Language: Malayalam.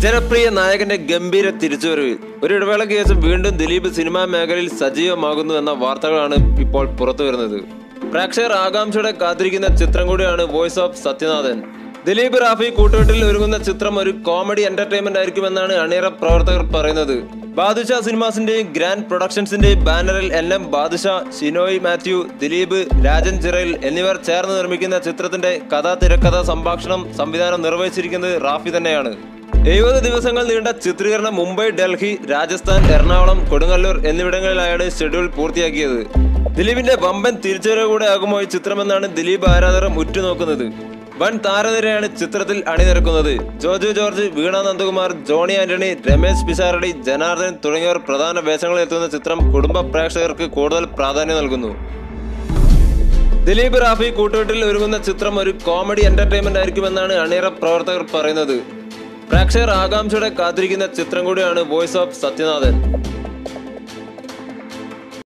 ജനപ്രിയ നായകന്റെ ഗംഭീര തിരിച്ചുവരവ് ഒരു ഇടവേളയ്ക്ക് ശേഷം വീണ്ടും ദിലീപ് സിനിമാ മേഖലയിൽ സജീവമാകുന്നു എന്ന വാർത്തകളാണ് ഇപ്പോൾ പുറത്തു വരുന്നത് പ്രേക്ഷകർ ആകാംക്ഷയോടെ കാത്തിരിക്കുന്ന ചിത്രം കൂടിയാണ് വോയിസ് ഓഫ് സത്യനാഥൻ ദിലീപ് റാഫി കൂട്ടുകെട്ടിൽ ഒരുങ്ങുന്ന ചിത്രം ഒരു കോമഡി എന്റർടൈൻമെന്റ് ആയിരിക്കുമെന്നാണ് അണിയറ പ്രവർത്തകർ പറയുന്നത് ബാദുഷ സിനിമാസിന്റെയും ഗ്രാൻഡ് പ്രൊഡക്ഷൻസിന്റെയും ബാനറിൽ എൻ എം ബാദുഷ ഷിനോയ് മാത്യു ദിലീപ് രാജൻ ചിറയിൽ എന്നിവർ ചേർന്ന് നിർമ്മിക്കുന്ന ചിത്രത്തിന്റെ കഥ തിരക്കഥ സംഭാഷണം സംവിധാനം നിർവഹിച്ചിരിക്കുന്നത് റാഫി തന്നെയാണ് എഴുപത് ദിവസങ്ങൾ നീണ്ട ചിത്രീകരണം മുംബൈ ഡൽഹി രാജസ്ഥാൻ എറണാകുളം കൊടുങ്ങല്ലൂർ എന്നിവിടങ്ങളിലായാണ് ഷെഡ്യൂൾ പൂർത്തിയാക്കിയത് ദിലീപിന്റെ വമ്പൻ തിരിച്ചുവരവ് കൂടെ ആകുമോ ഈ ചിത്രമെന്നാണ് ദിലീപ് ആരാധകർ ഉറ്റുനോക്കുന്നത് വൻ താരനിരയാണ് ചിത്രത്തിൽ അണിനിരക്കുന്നത് ജോജു ജോർജ് വീണ നന്ദകുമാർ ജോണി ആന്റണി രമേശ് പിഷാരടി ജനാർദ്ദൻ തുടങ്ങിയവർ പ്രധാന വേഷങ്ങളിൽ എത്തുന്ന ചിത്രം കുടുംബ പ്രേക്ഷകർക്ക് കൂടുതൽ പ്രാധാന്യം നൽകുന്നു ദിലീപ് റാഫി കൂട്ടുകെട്ടിൽ ഒരുങ്ങുന്ന ചിത്രം ഒരു കോമഡി എന്റർടൈൻമെന്റ് ആയിരിക്കുമെന്നാണ് അണിയറ പ്രവർത്തകർ പറയുന്നത് പ്രേക്ഷകർ ആകാംക്ഷയോടെ കാത്തിരിക്കുന്ന ചിത്രം കൂടിയാണ് വോയിസ് ഓഫ് സത്യനാഥൻ